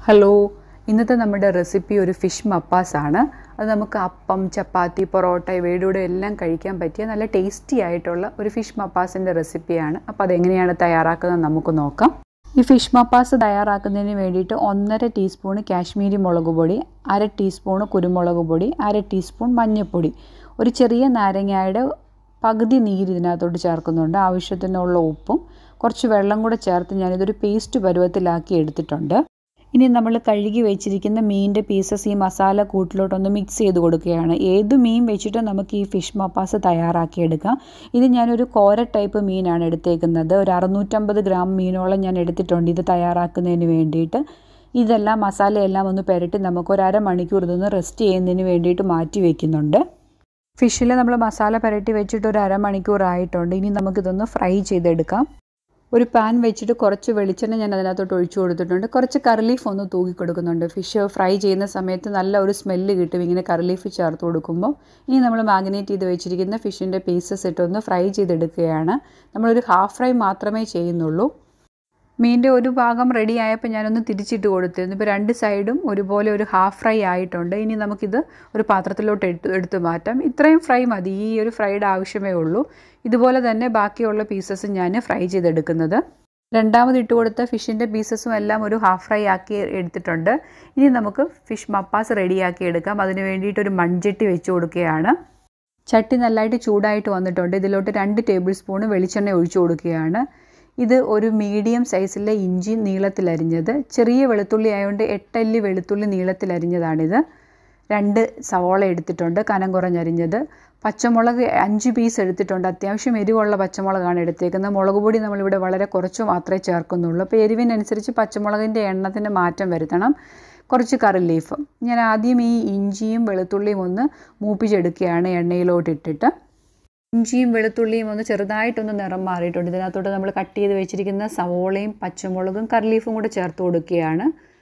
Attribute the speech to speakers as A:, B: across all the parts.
A: hello ഇന്നത്തെ നമ്മുടെ recipe ഒരു ഫിഷ് മപ്പാസ് ആണ് അത് നമുക്ക് അപ്പം ചപ്പാത്തി പൊറോട്ട ഇവയുടെ കൂടെ എല്ലാം കഴിക്കാൻ പറ്റിയ നല്ല ടേസ്റ്റി ആയിട്ടുള്ള ഒരു ഫിഷ് മപ്പാസിൻ്റെ റെസിപ്പിയാണ് അപ്പോൾ അതെങ്ങനെയാണ് തയ്യാറാക്കുന്നത് നമുക്ക് നോക്കാം ഈ ഫിഷ് മപ്പാസ് തയ്യാറാക്കുന്നതിന് വേണ്ടിയിട്ട് ഒന്നര ടീസ്പൂൺ കാശ്മീരി മുളക് പൊടി അര ടീസ്പൂൺ കുരുമുളക് പൊടി അര ടീസ്പൂൺ മഞ്ഞൾപ്പൊടി ഒരു ചെറിയ നാരങ്ങയുടെ പകുതി നീര് ഇതിനകത്തോട്ട് ചേർക്കുന്നുണ്ട് ആവശ്യത്തിനുള്ള ഉപ്പും കുറച്ച് വെള്ളം കൂടെ ചേർത്ത് ഞാനിതൊരു പേസ്റ്റ് പരുവത്തിലാക്കി എടുത്തിട്ടുണ്ട് ഇനി നമ്മൾ കഴുകി വെച്ചിരിക്കുന്ന മീനിൻ്റെ പീസസ് ഈ മസാല കൂട്ടിലോട്ടൊന്ന് മിക്സ് ചെയ്ത് കൊടുക്കുകയാണ് ഏത് മീൻ വെച്ചിട്ട് നമുക്ക് ഈ ഫിഷ് മപ്പാസ് തയ്യാറാക്കിയെടുക്കാം ഇത് ഞാനൊരു കോര ടൈപ്പ് മീനാണ് എടുത്തേക്കുന്നത് ഒരു അറുന്നൂറ്റമ്പത് ഗ്രാം മീനോളം ഞാൻ എടുത്തിട്ടുണ്ട് ഇത് തയ്യാറാക്കുന്നതിന് വേണ്ടിയിട്ട് ഇതെല്ലാം മസാലയെല്ലാം ഒന്ന് പുരട്ടി നമുക്ക് ഒരു അരമണിക്കൂർ ഇതൊന്ന് റെസ്റ്റ് ചെയ്യുന്നതിന് വേണ്ടിയിട്ട് മാറ്റി വയ്ക്കുന്നുണ്ട് ഫിഷിൽ നമ്മൾ മസാല പുരട്ടി വെച്ചിട്ട് ഒരു അരമണിക്കൂർ ആയിട്ടുണ്ട് ഇനി നമുക്കിതൊന്ന് ഫ്രൈ ചെയ്തെടുക്കാം ഒരു പാൻ വെച്ചിട്ട് കുറച്ച് വെളിച്ചെണ്ണ ഞാൻ അതിനകത്തോട്ട് ഒഴിച്ചു കൊടുത്തിട്ടുണ്ട് കുറച്ച് കറി ഒന്ന് തൂക്കി കൊടുക്കുന്നുണ്ട് ഫിഷ് ഫ്രൈ ചെയ്യുന്ന സമയത്ത് നല്ല ഒരു സ്മെല്ല് കിട്ടും ഇങ്ങനെ കറി ലീഫ് ചേർത്ത് കൊടുക്കുമ്പോൾ ഇനി നമ്മൾ മാഗ്നേറ്റ് ചെയ്ത് വെച്ചിരിക്കുന്ന ഫിഷിൻ്റെ പീസസ് ഇട്ടൊന്ന് ഫ്രൈ ചെയ്തെടുക്കുകയാണ് നമ്മളൊരു ഹാഫ് ഫ്രൈ മാത്രമേ ചെയ്യുന്നുള്ളൂ മീനിൻ്റെ ഒരു ഭാഗം റെഡി ആയപ്പോൾ ഞാനൊന്ന് തിരിച്ചിട്ട് കൊടുത്തിരുന്നു ഇപ്പോൾ രണ്ട് സൈഡും ഒരുപോലെ ഒരു ഹാഫ് ഫ്രൈ ആയിട്ടുണ്ട് ഇനി നമുക്കിത് ഒരു പാത്രത്തിലോട്ട് എടുത്ത് എടുത്ത് മാറ്റാം ഇത്രയും ഫ്രൈ മതി ഈ ഒരു ഫ്രൈഡ് ആവശ്യമേ ഉള്ളൂ ഇതുപോലെ തന്നെ ബാക്കിയുള്ള പീസസ് ഞാൻ ഫ്രൈ ചെയ്തെടുക്കുന്നത് രണ്ടാമത് ഇട്ട് കൊടുത്ത ഫിഷിൻ്റെ പീസസും എല്ലാം ഒരു ഹാഫ് ഫ്രൈ ആക്കി എടുത്തിട്ടുണ്ട് ഇനി നമുക്ക് ഫിഷ് മപ്പാസ് റെഡിയാക്കി എടുക്കാം അതിന് വേണ്ടിയിട്ട് ഒരു മൺചട്ടി വെച്ച് കൊടുക്കുകയാണ് ചട്ടി നല്ലതായിട്ട് ചൂടായിട്ട് വന്നിട്ടുണ്ട് ഇതിലോട്ട് രണ്ട് ടേബിൾ സ്പൂൺ വെളിച്ചെണ്ണ ഒഴിച്ചു കൊടുക്കുകയാണ് ഇത് ഒരു മീഡിയം സൈസിലെ ഇഞ്ചി നീളത്തിലരിഞ്ഞത് ചെറിയ വെളുത്തുള്ളി ആയതുകൊണ്ട് എട്ടല്ലി വെളുത്തുള്ളി നീളത്തിലരിഞ്ഞതാണിത് രണ്ട് സവോള എടുത്തിട്ടുണ്ട് കനം കുറഞ്ഞരിഞ്ഞത് പച്ചമുളക് അഞ്ച് പീസ് എടുത്തിട്ടുണ്ട് അത്യാവശ്യം എരിവുള്ള പച്ചമുളകാണ് എടുത്തേക്കുന്നത് മുളക് പൊടി നമ്മളിവിടെ വളരെ കുറച്ച് മാത്രമേ ചേർക്കുന്നുള്ളൂ അപ്പോൾ എരിവിനനുസരിച്ച് പച്ചമുളകിൻ്റെ എണ്ണത്തിന് മാറ്റം വരുത്തണം കുറച്ച് കറി ലീഫ് ഞാൻ ആദ്യം ഈ ഇഞ്ചിയും വെളുത്തുള്ളിയും ഒന്ന് മൂപ്പിച്ചെടുക്കുകയാണ് എണ്ണയിലോട്ട് ഇട്ടിട്ട് ഇഞ്ചിയും വെളുത്തുള്ളിയും ഒന്ന് ചെറുതായിട്ടൊന്ന് നിറം മാറിയിട്ടുണ്ട് ഇതിനകത്തോട്ട് നമ്മൾ കട്ട് ചെയ്ത് വെച്ചിരിക്കുന്ന സവോളയും പച്ചമുളകും കറിലീഫും കൂടെ ചേർത്ത് കൊടുക്കുകയാണ്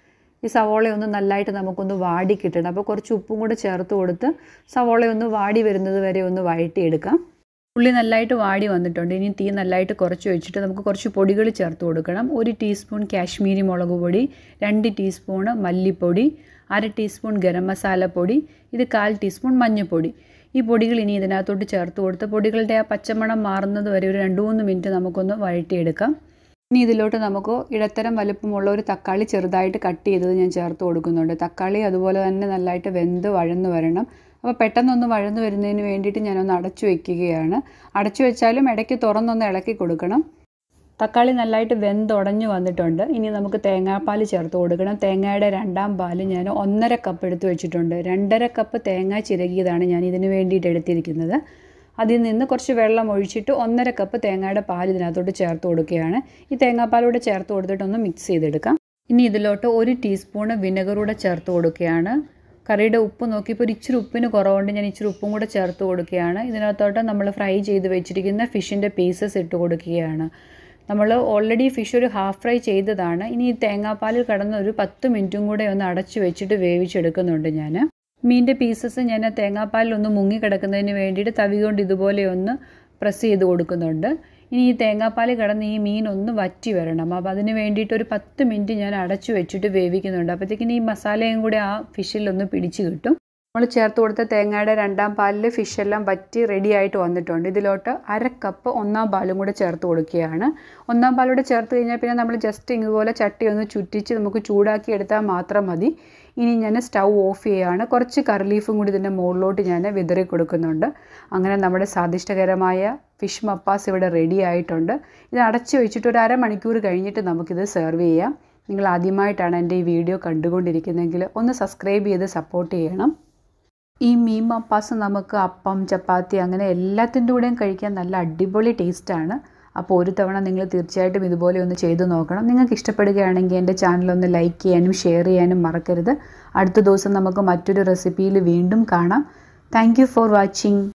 A: ഈ സവോള ഒന്ന് നല്ലതായിട്ട് നമുക്കൊന്ന് വാടി കിട്ടണം അപ്പോൾ കുറച്ച് ഉപ്പും കൂടെ ചേർത്ത് കൊടുത്ത് സവോള ഒന്ന് വാടി വരുന്നത് വരെ ഒന്ന് വഴറ്റിയെടുക്കാം ഉള്ളി നല്ലതായിട്ട് വാടി വന്നിട്ടുണ്ട് ഇനി തീ നല്ലതായിട്ട് കുറച്ച് വെച്ചിട്ട് നമുക്ക് കുറച്ച് പൊടികൾ ചേർത്ത് കൊടുക്കണം ഒരു ടീസ്പൂൺ കാശ്മീരി മുളക് പൊടി രണ്ട് ടീസ്പൂൺ മല്ലിപ്പൊടി അര ടീസ്പൂൺ ഗരം മസാലപ്പൊടി ഇത് കാൽ ടീസ്പൂൺ മഞ്ഞൾപ്പൊടി ഈ പൊടികൾ ഇനി ഇതിനകത്തോട്ട് ചേർത്ത് കൊടുത്ത് പൊടികളുടെ ആ പച്ചമണം മാറുന്നത് വരെ ഒരു രണ്ട് മൂന്ന് മിനിറ്റ് നമുക്കൊന്ന് വഴറ്റിയെടുക്കാം ഇനി ഇതിലോട്ട് നമുക്ക് ഇടത്തരം വലുപ്പമുള്ള ഒരു തക്കാളി ചെറുതായിട്ട് കട്ട് ചെയ്തത് ഞാൻ ചേർത്ത് കൊടുക്കുന്നുണ്ട് തക്കാളി അതുപോലെ തന്നെ നല്ലതായിട്ട് വെന്ത് വഴന്ന് വരണം അപ്പോൾ പെട്ടെന്നൊന്ന് വഴന്ന് വരുന്നതിന് വേണ്ടിയിട്ട് ഞാനൊന്ന് അടച്ചു വയ്ക്കുകയാണ് അടച്ചു വെച്ചാലും ഇടയ്ക്ക് തുറന്നൊന്ന് ഇളക്കി കൊടുക്കണം തക്കാളി നല്ലതായിട്ട് വെന്തുടഞ്ഞു വന്നിട്ടുണ്ട് ഇനി നമുക്ക് തേങ്ങാപ്പാൽ ചേർത്ത് കൊടുക്കണം തേങ്ങയുടെ രണ്ടാം പാൽ ഞാൻ ഒന്നര കപ്പ് എടുത്ത് വെച്ചിട്ടുണ്ട് രണ്ടര കപ്പ് തേങ്ങ ചിരകിയതാണ് ഞാൻ ഇതിന് വേണ്ടിയിട്ട് എടുത്തിരിക്കുന്നത് അതിൽ നിന്ന് കുറച്ച് വെള്ളം ഒഴിച്ചിട്ട് ഒന്നര കപ്പ് തേങ്ങയുടെ പാൽ ഇതിനകത്തോട്ട് ചേർത്ത് കൊടുക്കുകയാണ് ഈ തേങ്ങാപ്പാലൂടെ ചേർത്ത് കൊടുത്തിട്ടൊന്ന് മിക്സ് ചെയ്തെടുക്കാം ഇനി ഇതിലോട്ട് ഒരു ടീസ്പൂണ് വിനെഗറൂടെ ചേർത്ത് കൊടുക്കുകയാണ് കറിയുടെ ഉപ്പ് നോക്കിയപ്പോൾ ഒരു ഇച്ചിരി ഉപ്പിന് കുറവുണ്ട് ഞാൻ ഇച്ചിരി ഉപ്പും കൂടെ ചേർത്ത് കൊടുക്കുകയാണ് ഇതിനകത്തോട്ട് നമ്മൾ ഫ്രൈ ചെയ്ത് വെച്ചിരിക്കുന്ന ഫിഷിൻ്റെ പീസസ് ഇട്ട് കൊടുക്കുകയാണ് നമ്മൾ ഓൾറെഡി ഫിഷ് ഒരു ഹാഫ് ഫ്രൈ ചെയ്തതാണ് ഇനി ഈ തേങ്ങാപ്പാലിൽ കിടന്ന് ഒരു പത്ത് മിനിറ്റും കൂടെ ഒന്ന് അടച്ചു വെച്ചിട്ട് വേവിച്ചെടുക്കുന്നുണ്ട് ഞാൻ മീനിൻ്റെ പീസസ് ഞാൻ തേങ്ങാപ്പാലിൽ ഒന്ന് മുങ്ങി കിടക്കുന്നതിന് വേണ്ടിയിട്ട് തവി കൊണ്ട് ഇതുപോലെ ഒന്ന് പ്രസ് ചെയ്ത് കൊടുക്കുന്നുണ്ട് ഇനി ഈ തേങ്ങാപ്പാൽ കിടന്ന് ഈ മീൻ ഒന്ന് വറ്റി വരണം അപ്പോൾ അതിന് വേണ്ടിയിട്ട് ഒരു പത്ത് മിനിറ്റ് ഞാൻ അടച്ചു വെച്ചിട്ട് വേവിക്കുന്നുണ്ട് അപ്പോഴത്തേക്കിന് ഈ മസാലയും കൂടി ആ ഫിഷിൽ ഒന്ന് പിടിച്ച് കിട്ടും നമ്മൾ ചേർത്ത് കൊടുത്ത തേങ്ങയുടെ രണ്ടാം പാലിൽ ഫിഷെല്ലാം വറ്റി റെഡി ആയിട്ട് വന്നിട്ടുണ്ട് ഇതിലോട്ട് അര കപ്പ് ഒന്നാം പാലും കൂടെ ചേർത്ത് കൊടുക്കുകയാണ് ഒന്നാം പാലൂടെ ചേർത്ത് കഴിഞ്ഞാൽ പിന്നെ നമ്മൾ ജസ്റ്റ് ഇതുപോലെ ചട്ടി ഒന്ന് ചുറ്റിച്ച് നമുക്ക് ചൂടാക്കി എടുത്താൽ മാത്രം മതി ഇനി ഞാൻ സ്റ്റൗ ഓഫ് ചെയ്യുകയാണ് കുറച്ച് കറിലീഫും കൂടി ഇതിൻ്റെ മുകളിലോട്ട് ഞാൻ വിതറി കൊടുക്കുന്നുണ്ട് അങ്ങനെ നമ്മുടെ സ്വാദിഷ്ടകരമായ ഫിഷ് മപ്പാസ് ഇവിടെ റെഡി ആയിട്ടുണ്ട് ഇത് അടച്ചു വെച്ചിട്ട് ഒരു അരമണിക്കൂർ കഴിഞ്ഞിട്ട് നമുക്കിത് സെർവ് ചെയ്യാം നിങ്ങൾ ആദ്യമായിട്ടാണ് എൻ്റെ ഈ വീഡിയോ കണ്ടുകൊണ്ടിരിക്കുന്നതെങ്കിൽ ഒന്ന് സബ്സ്ക്രൈബ് ചെയ്ത് സപ്പോർട്ട് ചെയ്യണം ഈ മീൻ മപ്പാസ് നമുക്ക് അപ്പം ചപ്പാത്തി അങ്ങനെ എല്ലാത്തിൻ്റെ കൂടെയും കഴിക്കാൻ നല്ല അടിപൊളി ടേസ്റ്റാണ് അപ്പോൾ ഒരു തവണ നിങ്ങൾ തീർച്ചയായിട്ടും ഇതുപോലെ ഒന്ന് ചെയ്തു നോക്കണം നിങ്ങൾക്ക് ഇഷ്ടപ്പെടുകയാണെങ്കിൽ എൻ്റെ ചാനൽ ഒന്ന് ലൈക്ക് ചെയ്യാനും ഷെയർ ചെയ്യാനും മറക്കരുത് അടുത്ത ദിവസം നമുക്ക് മറ്റൊരു റെസിപ്പിയിൽ വീണ്ടും കാണാം താങ്ക് ഫോർ വാച്ചിങ്